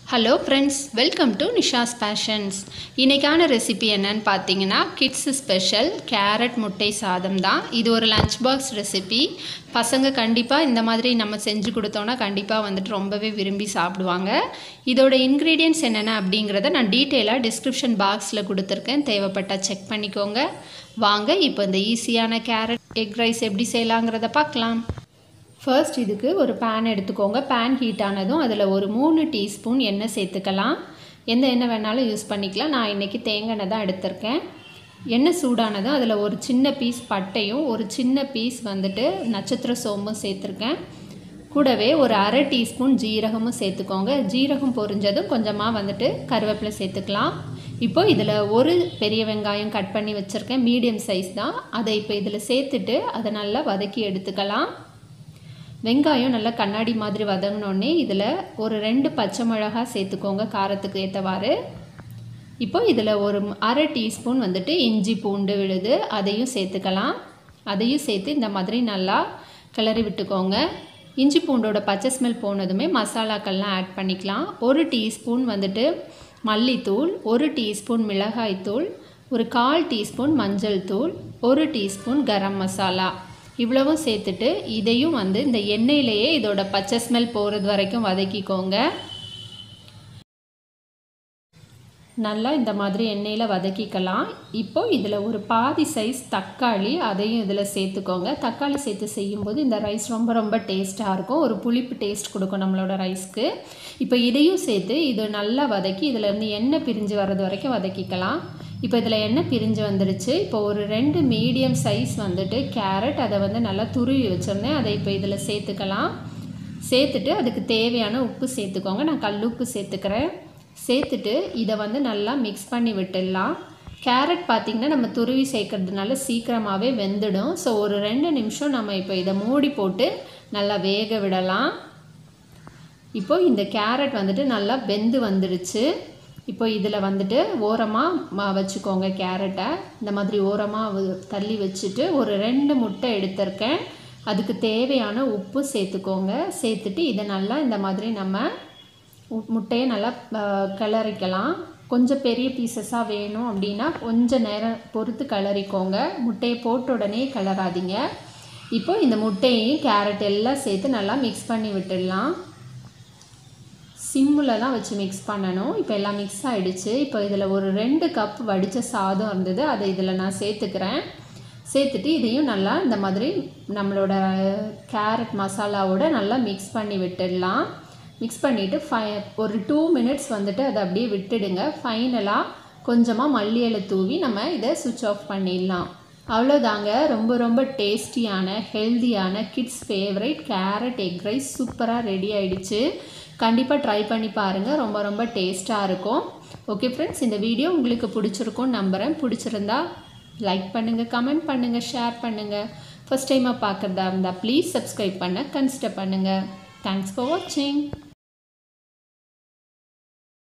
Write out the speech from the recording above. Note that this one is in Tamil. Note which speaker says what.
Speaker 1: hello friends welcome to Nisha's passions இன்றைக்கான ரெசிபி என்னன்னு பார்த்தீங்கன்னா கிட்ஸ் ஸ்பெஷல் கேரட் முட்டை சாதம் தான் இது ஒரு லஞ்ச் பாக்ஸ் ரெசிபி பசங்க கண்டிப்பாக இந்த மாதிரி நம்ம செஞ்சு கொடுத்தோன்னா கண்டிப்பாக வந்துட்டு ரொம்பவே விரும்பி சாப்பிடுவாங்க இதோட இன்க்ரீடியன்ட்ஸ் என்னென்ன அப்படிங்கிறத நான் டீட்டெயிலாக டிஸ்கிரிப்ஷன் பாக்ஸில் கொடுத்துருக்கேன் தேவைப்பட்டால் செக் பண்ணிக்கோங்க வாங்க இப்போ இந்த ஈஸியான கேரட் எக் ரைஸ் எப்படி செய்யலாங்கிறத பார்க்கலாம் ஃபர்ஸ்ட் இதுக்கு ஒரு பேன் எடுத்துக்கோங்க பேன் ஹீட் ஆனதும் அதில் ஒரு மூணு டீஸ்பூன் எண்ணெய் சேர்த்துக்கலாம் எந்த எண்ணெய் வேணாலும் யூஸ் பண்ணிக்கலாம் நான் இன்றைக்கி தேங்காய் எண்ணெய் தான் எடுத்திருக்கேன் எண்ணெய் சூடானதும் அதில் ஒரு சின்ன பீஸ் பட்டையும் ஒரு சின்ன பீஸ் வந்துட்டு நட்சத்திர சோம்பும் சேர்த்துருக்கேன் கூடவே ஒரு அரை டீஸ்பூன் ஜீரகமும் சேர்த்துக்கோங்க ஜீரகம் பொரிஞ்சதும் கொஞ்சமாக வந்துட்டு கருவேப்பிலை சேர்த்துக்கலாம் இப்போ இதில் ஒரு பெரிய வெங்காயம் கட் பண்ணி வச்சுருக்கேன் மீடியம் சைஸ் தான் அதை இப்போ இதில் சேர்த்துட்டு அதை நல்லா வதக்கி எடுத்துக்கலாம் வெங்காயம் நல்லா கண்ணாடி மாதிரி வதங்கினோடனே இதில் ஒரு ரெண்டு பச்சை மிளகா சேர்த்துக்கோங்க காரத்துக்கு ஏற்றவாறு இப்போ இதில் ஒரு அரை டீஸ்பூன் வந்துட்டு இஞ்சி பூண்டு விழுது அதையும் சேர்த்துக்கலாம் அதையும் சேர்த்து இந்த மாதிரி நல்லா கிளறி விட்டுக்கோங்க இஞ்சி பூண்டோட பச்சை ஸ்மெல் போனதுமே மசாலாக்கள்லாம் ஆட் பண்ணிக்கலாம் ஒரு டீஸ்பூன் வந்துட்டு மல்லித்தூள் ஒரு டீஸ்பூன் மிளகாய்த்தூள் ஒரு கால் டீஸ்பூன் மஞ்சள் தூள் ஒரு டீஸ்பூன் கரம் மசாலா இவ்வளவும் சேர்த்துட்டு இதையும் வந்து இந்த எண்ணெயிலேயே இதோட பச்சை ஸ்மெல் போகிறது வரைக்கும் வதக்கிக்கோங்க நல்லா இந்த மாதிரி எண்ணெயில் வதக்கிக்கலாம் இப்போ இதில் ஒரு பாதி சைஸ் தக்காளி அதையும் இதில் சேர்த்துக்கோங்க தக்காளி சேர்த்து செய்யும்போது இந்த ரைஸ் ரொம்ப ரொம்ப டேஸ்ட்டாக இருக்கும் ஒரு புளிப்பு டேஸ்ட் கொடுக்கும் நம்மளோட ரைஸ்க்கு இப்போ இதையும் சேர்த்து இது நல்லா வதக்கி இதிலேருந்து எண்ணெய் பிரிஞ்சு வர்றது வரைக்கும் வதக்கிக்கலாம் இப்போ இதில் எண்ணெய் பிரிஞ்சு வந்துருச்சு இப்போ ஒரு ரெண்டு மீடியம் சைஸ் வந்துட்டு கேரட் அதை வந்து நல்லா துருவி வச்சுருந்தேன் அதை இப்போ இதில் சேர்த்துக்கலாம் சேர்த்துட்டு அதுக்கு தேவையான உப்பு சேர்த்துக்கோங்க நான் கல் உப்பு சேர்த்துக்கிறேன் சேர்த்துட்டு இதை வந்து நல்லா மிக்ஸ் பண்ணி விட்டுடலாம் கேரட் பார்த்திங்கன்னா நம்ம துருவி சேர்க்கறதுனால சீக்கிரமாகவே வெந்துடும் ஸோ ஒரு ரெண்டு நிமிஷம் நம்ம இப்போ இதை மூடி போட்டு நல்லா வேக விடலாம் இப்போ இந்த கேரட் வந்துட்டு நல்லா வெந்து வந்துடுச்சு இப்போ இதில் வந்துட்டு ஓரமாக வச்சுக்கோங்க கேரட்டை இந்த மாதிரி ஓரமாக தள்ளி வச்சுட்டு ஒரு ரெண்டு முட்டை எடுத்திருக்கேன் அதுக்கு தேவையான உப்பு சேர்த்துக்கோங்க சேர்த்துட்டு இதை நல்லா இந்த மாதிரி நம்ம முட்டையை நல்லா கிளறிக்கலாம் கொஞ்சம் பெரிய பீசஸாக வேணும் அப்படின்னா கொஞ்சம் நேரம் பொறுத்து கிளறிக்கோங்க முட்டையை போட்ட உடனே கிளறாதீங்க இப்போ இந்த முட்டையையும் கேரட் எல்லாம் சேர்த்து நல்லா மிக்ஸ் பண்ணி விட்டுடலாம் சிம்மில் தான் வச்சு மிக்ஸ் பண்ணணும் இப்போ எல்லாம் மிக்ஸ் ஆகிடுச்சு இப்போ இதில் ஒரு ரெண்டு கப் வடித்த சாதம் இருந்தது அதை இதில் நான் சேர்த்துக்கிறேன் சேர்த்துட்டு இதையும் நல்லா இந்த மாதிரி நம்மளோட கேரட் மசாலாவோட நல்லா மிக்ஸ் பண்ணி விட்டுடலாம் மிக்ஸ் பண்ணிவிட்டு ஃபை ஒரு டூ மினிட்ஸ் வந்துட்டு அதை அப்படியே விட்டுடுங்க ஃபைனலாக கொஞ்சமாக மல்லி இலை தூவி நம்ம இதை சுவிட்ச் ஆஃப் பண்ணிடலாம் அவ்வளோதாங்க ரொம்ப ரொம்ப டேஸ்டியான ஹெல்த்தியான kids favourite carrot egg rice சூப்பராக ரெடி ஆகிடுச்சு கண்டிப்பாக ட்ரை பண்ணி பாருங்கள் ரொம்ப ரொம்ப டேஸ்ட்டாக இருக்கும் ஓகே ஃப்ரெண்ட்ஸ் இந்த வீடியோ உங்களுக்கு பிடிச்சிருக்கும் நம்புகிறேன் பிடிச்சிருந்தா லைக் பண்ணுங்கள் கமெண்ட் பண்ணுங்கள் ஷேர் பண்ணுங்கள் ஃபஸ்ட் டைமாக பார்க்குறதா இருந்தால் ப்ளீஸ் சப்ஸ்கிரைப் பண்ண கன்சிடர் பண்ணுங்கள் தேங்க்ஸ் ஃபார் வாட்சிங்